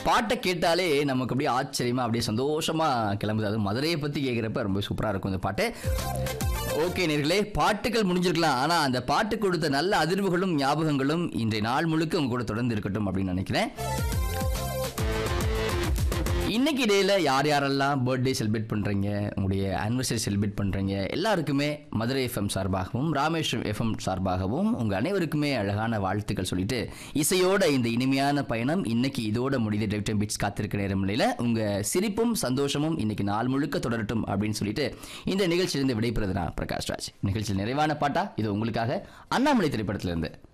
பாட்டை கேட்டாலே நமக்கு அப்படியே ஆச்சரியமா அப்படியே சந்தோஷமா கிளம்புது அது மதுரையை பத்தி கேட்குறப்ப ரொம்ப சூப்பரா இருக்கும் இந்த பாட்டு ஓகே நேர்களே பாட்டுகள் முடிஞ்சிருக்கலாம் ஆனா அந்த பாட்டு கொடுத்த நல்ல அதிர்வுகளும் ஞாபகங்களும் இன்றைய நாள் முழுக்க உங்க கூட தொடர்ந்து இருக்கட்டும் அப்படின்னு நினைக்கிறேன் இன்னைக்கு டேல யார் யாரெல்லாம் பர்த்டே செலிப்ரேட் பண்றீங்க உங்களுடைய ஆனிவர்சரி செலிப்ரேட் பண்றீங்க எல்லாருக்குமே மதுரை எஃப்எம் சார்பாகவும் ராமேஸ்வரம் எஃப்எம் சார்பாகவும் உங்க அனைவருக்குமே அழகான வாழ்த்துக்கள் சொல்லிட்டு இசையோட இந்த இனிமையான பயணம் இன்னைக்கு இதோட முடிந்த டிரைவ் டைம் பீட்ஸ் காத்திருக்க நேரம் நிலையில உங்க சிரிப்பும் சந்தோஷமும் இன்னைக்கு நாள் முழுக்க தொடரட்டும் அப்படின்னு சொல்லிட்டு இந்த நிகழ்ச்சியிலிருந்து விடைபெறுவது நான் பிரகாஷ் ராஜ் நிகழ்ச்சியில் நிறைவான பாட்டா இது உங்களுக்காக அண்ணாமலை திரைப்படத்திலிருந்து